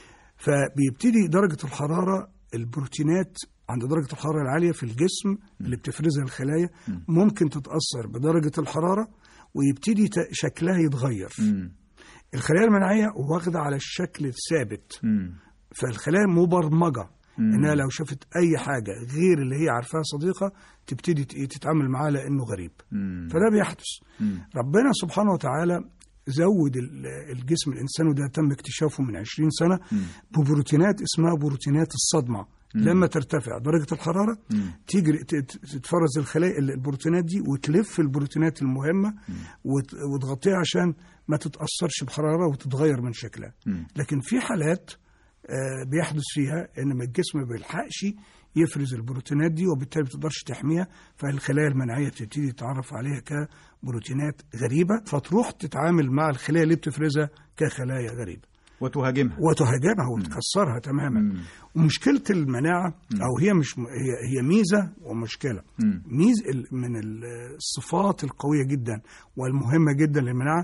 فبيبتدي درجة الحرارة البروتينات عند درجة الحرارة العالية في الجسم اللي بتفرزها الخلايا ممكن تتأثر بدرجة الحرارة ويبتدي ت- شكلها يتغير
مم.
الخلايا المناعية واخدة على الشكل الثابت
مم.
فالخلايا مبرمجة انها لو شافت اي حاجة غير اللي هي عارفاها صديقة تبتدي ت- تتعامل معاه لانه غريب
مم.
فده بيحدث
مم.
ربنا سبحانه وتعالى زود ال- الجسم الانسان وده تم اكتشافه من 20 سنه ببروتينات اسمها بروتينات الصدمه لما ترتفع درجه الحراره تيجي ت- ت- تتفرز الخلايا ال- البروتينات دي وتلف البروتينات المهمه وت- وتغطيها عشان ما تتاثرش بحراره وتتغير من شكلها
مم.
لكن في حالات آه، بيحدث فيها ان ما الجسم ما بيلحقش يفرز البروتينات دي وبالتالي ما بتقدرش تحميها فالخلايا المناعيه بتبتدي تتعرف عليها كبروتينات غريبه فتروح تتعامل مع الخلايا اللي بتفرزها كخلايا غريبه
وتهاجمها
وتهاجمها وتكسرها تماما ومشكله المناعه او هي مش م- هي هي ميزه ومشكله
مم.
ميز ال- من ال- الصفات القويه جدا والمهمه جدا للمناعه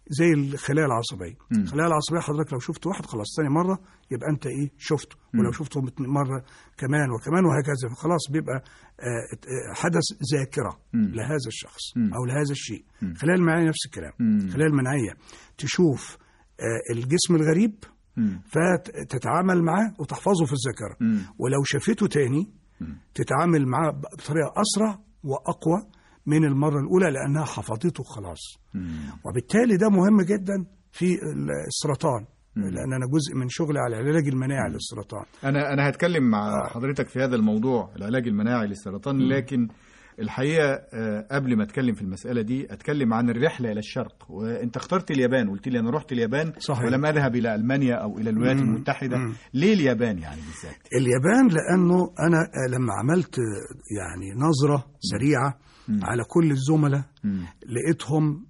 زي الخلايا العصبيه
مم.
الخلايا العصبيه حضرتك لو شفت واحد خلاص ثاني مره يبقى انت ايه شفته ولو شفته مت- مره كمان وكمان وهكذا خلاص بيبقى آه، آه، حدث ذاكره
مم.
لهذا الشخص
مم.
او لهذا الشيء
مم.
الخلايا المناعيه نفس الكلام
مم.
الخلايا المناعيه تشوف آه، الجسم الغريب
مم.
فتتعامل معاه وتحفظه في الذاكره
مم.
ولو شافته تاني
مم.
تتعامل معاه بطريقه اسرع واقوى من المره الاولى لانها حفظته خلاص
مم.
وبالتالي ده مهم جدا في السرطان لان انا جزء من شغلي على العلاج المناعي للسرطان
انا انا هتكلم مع حضرتك في هذا الموضوع العلاج المناعي للسرطان لكن الحقيقه آه، قبل ما اتكلم في المساله دي اتكلم عن الرحله الى الشرق وانت اخترت اليابان قلت لي انا رحت اليابان
صحيح.
ولم اذهب الى المانيا او الى الولايات
مم.
المتحده
مم.
ليه اليابان يعني بالذات
اليابان لانه انا آه، لما عملت آه، يعني نظره سريعه على كل الزملاء
مم.
لقيتهم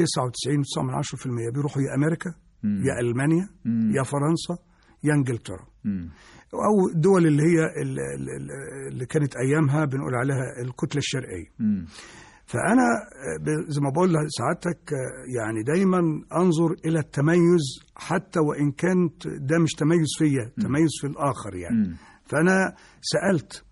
99.9% بيروحوا يا امريكا
مم.
يا المانيا
مم.
يا فرنسا يا انجلترا
مم.
او الدول اللي هي ال- ال- ال- اللي كانت ايامها بنقول عليها الكتله الشرقيه
مم.
فانا آه، ب- زي ما بقول لسعادتك آه، يعني دايما انظر الى التميز حتى وان كانت ده مش تميز فيا تميز في الاخر يعني
مم.
فانا سالت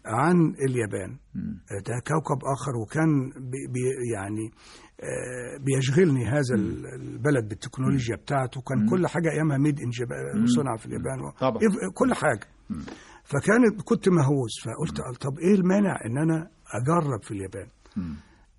عن اليابان
مم.
آه، ده كوكب اخر وكان بي بي يعني آه، بيشغلني هذا ال- البلد بالتكنولوجيا بتاعته كان كل حاجه ايامها ميد ان صنع في اليابان و-
طبعا.
إف- كل حاجه فكانت كنت مهووس فقلت طب ايه المانع ان انا اجرب في اليابان
مم.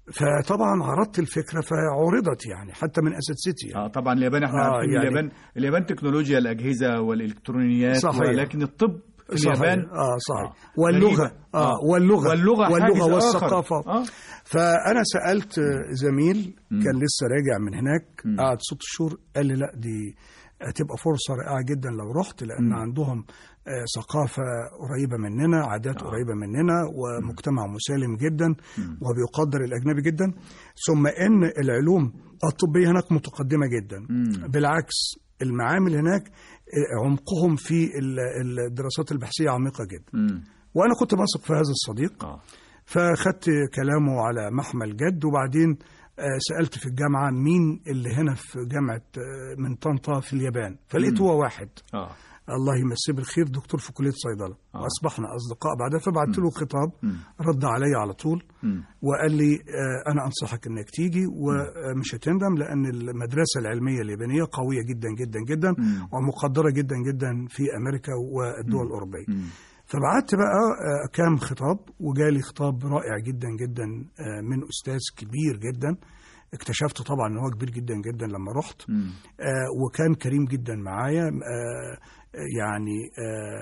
فطبعا عرضت الفكره فعرضت يعني حتى من اساتذتي يعني.
اه طبعا اليابان احنا
آه،
عارفين
يعني-
اليابان اليابان تكنولوجيا الاجهزه والالكترونيات
صحيح.
ولكن الطب في
صحيح.
اليابان
اه صحيح
آه.
واللغه
غريبة.
اه واللغه
واللغه حاجز
واللغه
آخر.
والثقافه
آه.
فانا سالت زميل كان لسه راجع من هناك
مم.
قعد ست شهور قال لي لا دي هتبقى فرصه رائعه جدا لو رحت لان
مم.
عندهم آه، ثقافه قريبه مننا عادات قريبه مننا ومجتمع مسالم جدا وبيقدر الاجنبي جدا ثم ان العلوم الطبيه هناك متقدمه جدا
مم.
بالعكس المعامل هناك آه، عمقهم في ال- الدراسات البحثيه عميقه جدا
مم.
وانا كنت بثق في هذا الصديق
اه
فخدت كلامه على محمل جد وبعدين آه، سألت في الجامعة مين اللي هنا في جامعة آه، من طنطا في اليابان فلقيت هو واحد
اه
الله يمسيه بالخير دكتور في كلية صيدلة
آه.
وأصبحنا أصدقاء بعدها فبعت له خطاب
مم.
رد علي على طول
مم.
وقال لي آه، أنا أنصحك إنك تيجي ومش هتندم لأن المدرسة العلمية اليابانية قوية جدا جدا جدا
مم.
ومقدرة جدا جدا في أمريكا والدول الأوروبية
مم.
فبعت بقى آه، كام خطاب وجالي خطاب رائع جدا جدا آه، من استاذ كبير جدا اكتشفت طبعا ان هو كبير جدا جدا لما رحت
مم.
آه، وكان كريم جدا معايا آه، يعني آه،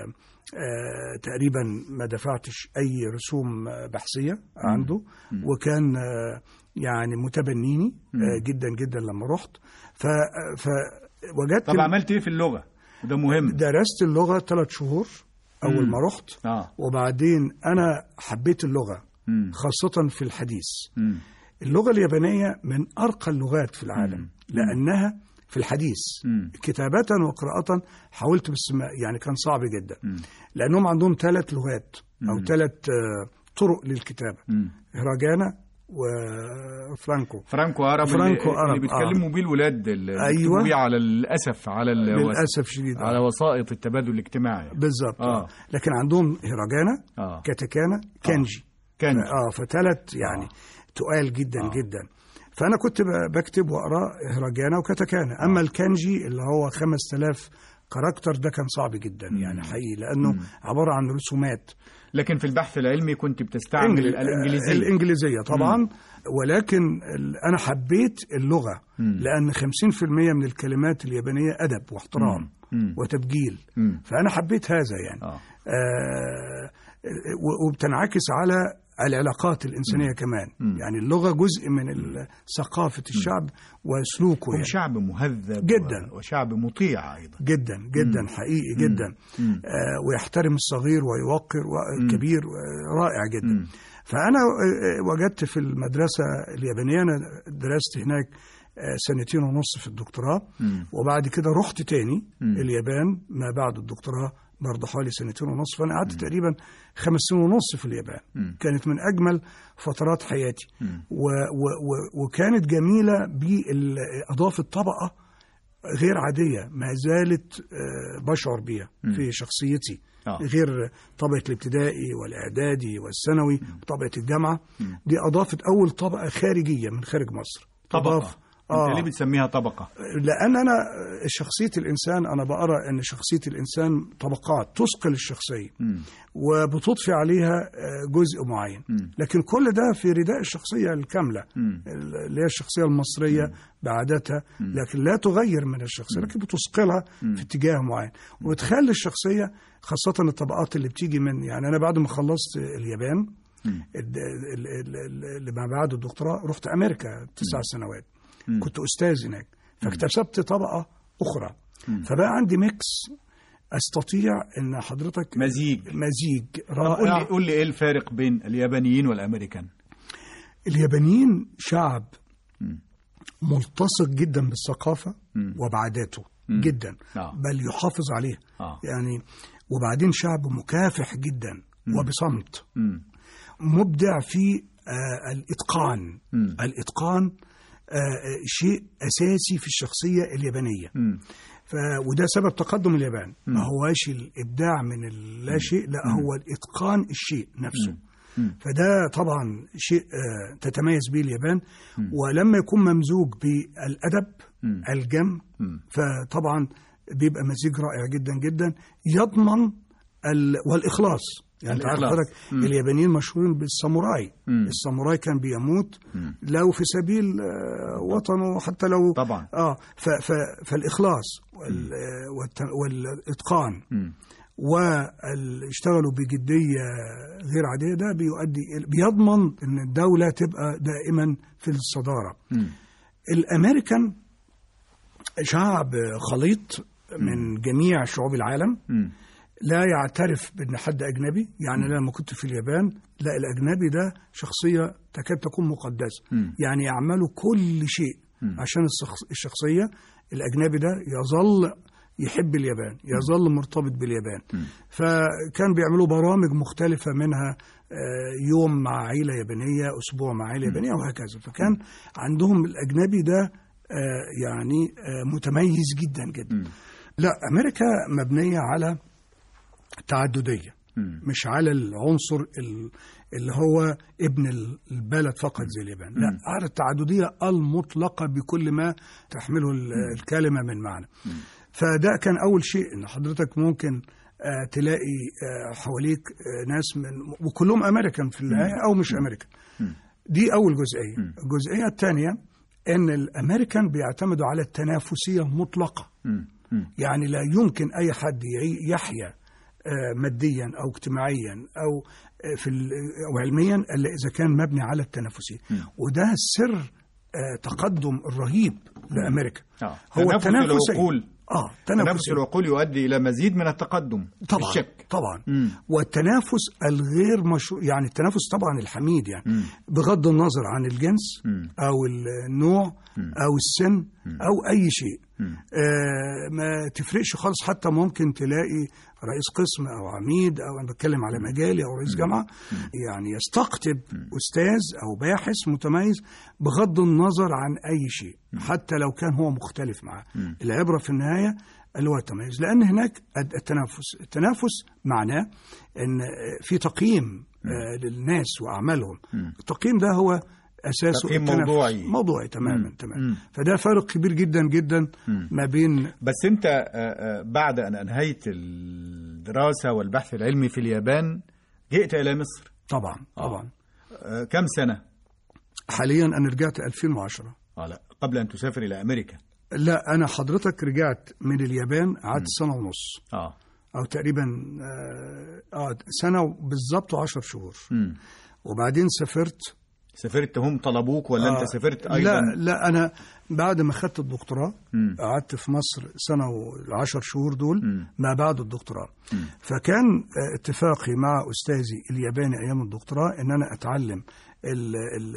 آه، تقريبا ما دفعتش اي رسوم آه، بحثيه عنده وكان آه، يعني متبنيني آه، جدا جدا لما رحت ف فوجدت
طب عملت ايه في اللغه وده مهم
درست اللغه ثلاث شهور اول
مم.
ما رحت
اه
وبعدين انا حبيت اللغه
مم.
خاصه في الحديث
مم.
اللغه اليابانيه من ارقى اللغات في العالم
مم.
لانها في الحديث
مم.
كتابه وقراءه حاولت بس ما يعني كان صعب جدا
مم.
لانهم عندهم ثلاث لغات او
مم.
ثلاث طرق للكتابه
مم.
هراجانا وفرانكو
فرانكو عرب
فرانكو
اللي,
عرب،
اللي بيتكلموا بيه الولاد اللي
أيوة.
بيكتبوا بيه على الاسف على الوس...
للاسف شديد
على وسائط التبادل الاجتماعي
بالظبط
آه.
آه. لكن عندهم هراجانا
اه
كاتاكانا كانجي
كان
اه فثلاث يعني
آه.
تقال جدا
آه.
آه. جدا فانا كنت ب- بكتب واقرا هراجانا وكاتاكانا اما الكانجي اللي هو 5000 كاركتر ده كان صعب جدا يعني حقيقي لانه عباره عن رسومات
لكن في البحث العلمي كنت بتستعمل
إنجل-
الانجليزيه
الانجليزيه طبعا ولكن ال- انا حبيت اللغه
مم.
لان 50% من الكلمات اليابانيه ادب واحترام
مم.
وتبجيل
مم.
فانا حبيت هذا يعني
اه
آه، و- وبتنعكس على العلاقات الإنسانية كمان
مم.
يعني اللغة جزء من ال- ثقافة الشعب وسلوكه
هم
يعني.
شعب مهذب
جدا.
و- وشعب مطيع ايضا
جدا جدا حقيقي جدا
مم.
آه ويحترم الصغير ويوقر و- الكبير آه، رائع جدا
مم.
فأنا آه، آه، وجدت في المدرسة اليابانية أنا درست هناك آه، سنتين ونص في الدكتوراه
مم.
وبعد كده رحت تاني
مم.
اليابان ما بعد الدكتوراه برضه حوالي سنتين ونص فانا قعدت تقريبا خمس سنين ونص في اليابان
مم.
كانت من اجمل فترات حياتي
مم.
و و و وكانت جميله باضافه طبقه غير عاديه ما زالت آه، بشعر بيها في شخصيتي
آه.
غير طبقه الابتدائي والاعدادي والثانوي وطبقه الجامعه دي اضافت اول طبقه خارجيه من خارج مصر
طبقة
تضاف-
انت ليه بتسميها طبقة
لان انا شخصيه الانسان انا بقرا ان شخصيه الانسان طبقات تثقل الشخصيه
مم.
وبتضفي عليها آه، جزء معين
مم.
لكن كل ده في رداء الشخصيه الكامله
مم.
اللي هي الشخصيه المصريه بعاداتها لكن لا تغير من الشخصيه لكن بتثقلها في اتجاه معين وتخلي الشخصيه خاصه الطبقات اللي بتيجي من يعني انا بعد ما خلصت اليابان
مم.
ال- ال- ال- ال- اللي ما بعد الدكتوراه رحت امريكا تسع سنوات
مم.
كنت استاذ هناك فاكتسبت طبقه اخرى فبقى عندي ميكس استطيع ان حضرتك
مزيج
مزيج
طب قول لي
رائع
قول لي ايه الفارق بين اليابانيين والامريكان
اليابانيين شعب
مم.
ملتصق جدا بالثقافه
مم.
وبعاداته
مم.
جدا
آه.
بل يحافظ عليها
اه
يعني وبعدين شعب مكافح جدا وبصمت
مم.
مبدع في آه الاتقان
مم.
الاتقان آه شيء اساسي في الشخصيه اليابانيه
مم.
ف... وده سبب تقدم اليابان ما هواش الابداع من اللا شيء لا هو الاتقان الشيء نفسه
مم.
فده طبعا شيء آه، تتميز به اليابان ولما يكون ممزوج بالادب
مم.
الجم
مم.
فطبعا بيبقى مزيج رائع جدا جدا يضمن ال... والاخلاص يعني انت عارف
الإخلاص.
حضرتك اليابانيين مشهورين بالساموراي
مم.
الساموراي كان بيموت
مم.
لو في سبيل آه، وطنه حتى لو
طبعا
اه ف ف فالاخلاص وال والت- والاتقان
مم.
واشتغلوا بجديه غير عاديه ده بيؤدي بيضمن ان الدوله تبقى دائما في الصداره.
مم.
الامريكان شعب خليط من جميع شعوب العالم
مم.
لا يعترف بان حد اجنبي يعني أنا لما كنت في اليابان لا الاجنبي ده شخصيه تكاد تكون مقدسه
مم.
يعني يعملوا كل شيء عشان الشخص- الشخصيه الاجنبي ده يظل يحب اليابان يظل مرتبط باليابان فكان بيعملوا برامج مختلفة منها آه، يوم مع عيلة يابانية أسبوع مع عيلة يابانية وهكذا فكان عندهم الأجنبي ده آه، يعني آه، متميز جدا جدا لا أمريكا مبنية على تعددية
مم.
مش على العنصر ال- اللي هو ابن ال- البلد فقط زي اليابان لا على التعددية المطلقة بكل ما تحمله ال- الكلمة من معنى فده كان أول شيء إن حضرتك ممكن آه، تلاقي آه، حواليك آه، ناس من وكلهم أمريكان في النهاية أو مش أمريكان دي أول جزئية الجزئية الثانية إن الأمريكان بيعتمدوا على التنافسية المطلقة
مم. مم.
يعني لا يمكن اي حد يعي- يحيا آه، ماديا او اجتماعيا او آه، في ال- او علميا الا اذا كان مبني على التنافسيه وده سر آه، تقدم الرهيب لامريكا
آه.
هو
تنافس
التنافسي
العقول
اه
تنافس
تنافسي
العقول يؤدي الى مزيد من التقدم
طبعا
الشك
طبعا
مم.
والتنافس الغير مشروع يعني التنافس طبعا الحميد يعني
مم.
بغض النظر عن الجنس
مم.
او النوع او السن او اي شيء
مم.
آه ما تفرقش خالص حتى ممكن تلاقي رئيس قسم او عميد او انا بتكلم على مجالي او رئيس جامعه يعني يستقطب استاذ او باحث متميز بغض النظر عن اي شيء حتى لو كان هو مختلف معاه العبره في النهايه اللي هو التميز لان هناك التنافس التنافس معناه ان في تقييم آه، للناس واعمالهم التقييم ده هو اساسه
تقييم
التنافس.
موضوعي.
موضوعي تماما تماما
مم.
فده فرق كبير جدا جدا ما بين
بس انت آه، آه، بعد ان انهيت الدراسه والبحث العلمي في اليابان جئت الى مصر
طبعا طبعا
آه، كم سنه
حاليا انا رجعت 2010
آه، لا قبل ان تسافر الى امريكا
لا انا حضرتك رجعت من اليابان قعدت سنه ونص
اه
او تقريبا اه آه، سنه بالظبط و10 شهور
مم.
وبعدين سافرت
سافرت هم طلبوك ولا
آه،
انت سافرت ايضا
لا لا انا بعد ما خدت الدكتوراه
مم.
قعدت في مصر سنه والعشر شهور دول
مم.
ما بعد الدكتوراه فكان آه، اتفاقي مع استاذي الياباني ايام الدكتوراه ان انا اتعلم ال ال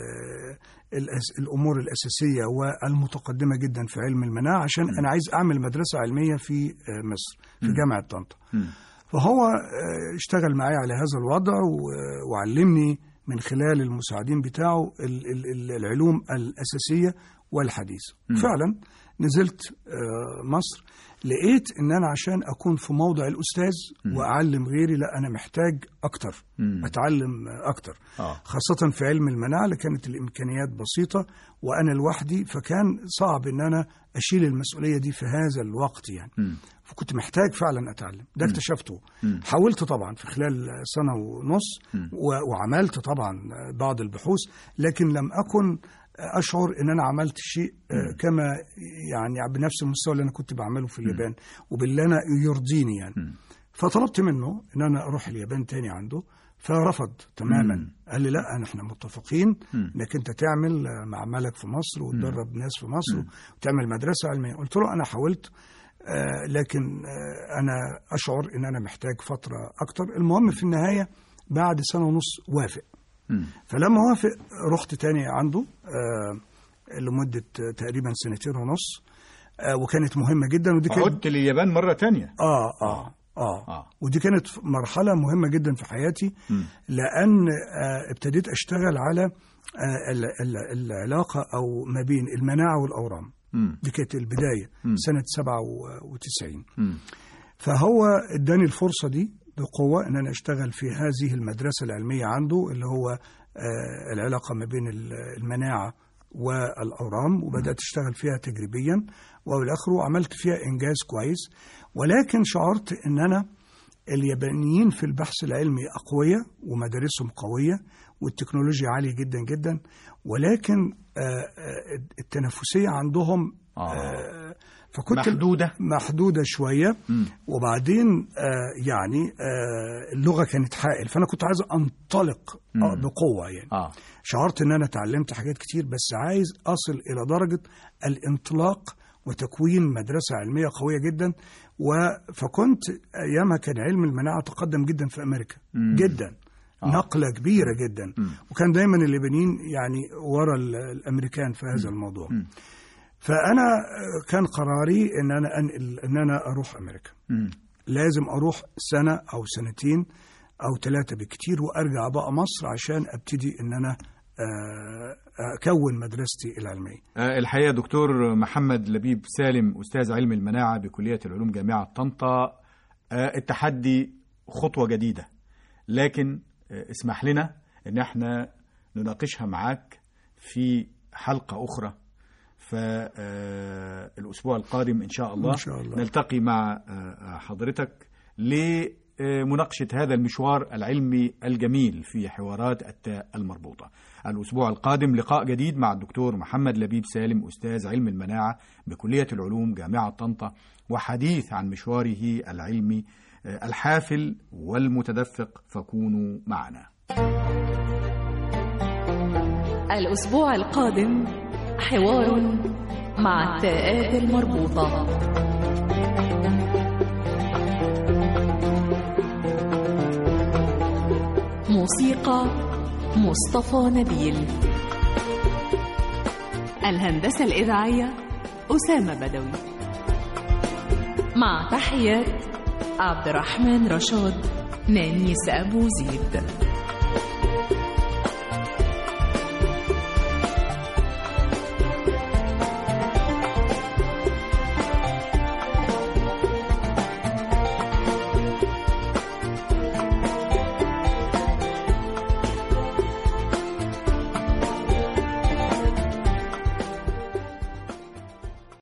الأس الامور الاساسيه والمتقدمه جدا في علم المناعه عشان انا عايز اعمل مدرسه علميه في آه، مصر في جامعه طنطا
مم.
فهو آه، اشتغل معايا على هذا الوضع و- وعلمني من خلال المساعدين بتاعه ال- ال- ال- العلوم الأساسية والحديثة فعلا نزلت آه، مصر لقيت ان انا عشان اكون في موضع الاستاذ واعلم غيري لا انا محتاج اكتر
مم.
اتعلم اكتر
آه.
خاصة في علم المناعة اللي كانت الامكانيات بسيطة وانا لوحدي فكان صعب ان انا اشيل المسؤولية دي في هذا الوقت يعني
مم.
فكنت محتاج فعلا اتعلم ده اكتشفته حاولت طبعا في خلال سنه ونص و- وعملت طبعا بعض البحوث لكن لم اكن اشعر ان انا عملت شيء آه، كما يعني بنفس المستوى اللي انا كنت بعمله في اليابان وباللي انا يرضيني يعني فطلبت منه ان انا اروح اليابان تاني عنده فرفض تماما قال لي لا أنا- احنا متفقين انك انت تعمل آه، معملك في مصر وتدرب ناس في مصر وتعمل مدرسه علميه قلت له انا حاولت آه، لكن آه، انا اشعر ان انا محتاج فتره اكتر المهم في النهايه بعد سنه ونص وافق
مم.
فلما وافق رحت تاني عنده آه، لمده آه، تقريبا سنتين ونص آه، وكانت مهمه جدا ودي كانت
عدت لليابان مرة تانية
اه اه اه,
آه.
ودي كانت مرحله مهمه جدا في حياتي
مم.
لان آه، ابتديت اشتغل على آه، ال- ال- العلاقه او ما بين المناعه والاورام
مم.
دي كانت البدايه سنه 97
مم.
فهو اداني الفرصه دي بقوه ان انا اشتغل في هذه المدرسه العلميه عنده اللي هو آه، العلاقه ما بين ال- المناعه والاورام وبدات اشتغل فيها تجريبيا والاخر وعملت فيها انجاز كويس ولكن شعرت ان انا اليابانيين في البحث العلمي اقوياء ومدارسهم قويه والتكنولوجيا عاليه جدا جدا ولكن آه، آه، التنافسيه عندهم
آه.
آه، فكنت
محدودة
محدودة شوية
مم.
وبعدين آه يعني آه اللغة كانت حائل فأنا كنت عايز أنطلق آه بقوة يعني
آه
شعرت إن أنا اتعلمت حاجات كتير بس عايز أصل إلى درجة الانطلاق وتكوين مدرسة علمية قوية جدا و... فكنت أيامها كان علم المناعة تقدم جدا في أمريكا جدا نقلة كبيرة جدا وكان دايما اليابانيين يعني ورا ال- الأمريكان في هذا الموضوع فأنا آه، كان قراري إن أنا أنقل إن أنا أروح أمريكا
مم.
لازم أروح سنة أو سنتين أو ثلاثة بكتير وأرجع بقى مصر عشان أبتدي إن أنا آه، أكون مدرستي العلمية
آه، الحقيقة دكتور محمد لبيب سالم أستاذ علم المناعة بكلية العلوم جامعة طنطا آه، التحدي خطوة جديدة لكن آه، اسمح لنا ان احنا نناقشها معاك في حلقة أخرى فالأسبوع القادم إن شاء الله
إن شاء الله.
نلتقي مع آه، حضرتك لمناقشة هذا المشوار العلمي الجميل في حوارات التاء المربوطة الأسبوع القادم لقاء جديد مع الدكتور محمد لبيب سالم أستاذ علم المناعة بكلية العلوم جامعة طنطا وحديث عن مشواره العلمي آه، الحافل والمتدفق فكونوا معنا
الأسبوع القادم حوار مع التاءات المربوطة موسيقى مصطفى نبيل الهندسة الإذاعية أسامة بدوي مع تحيات عبد الرحمن رشاد نانيس أبو زيد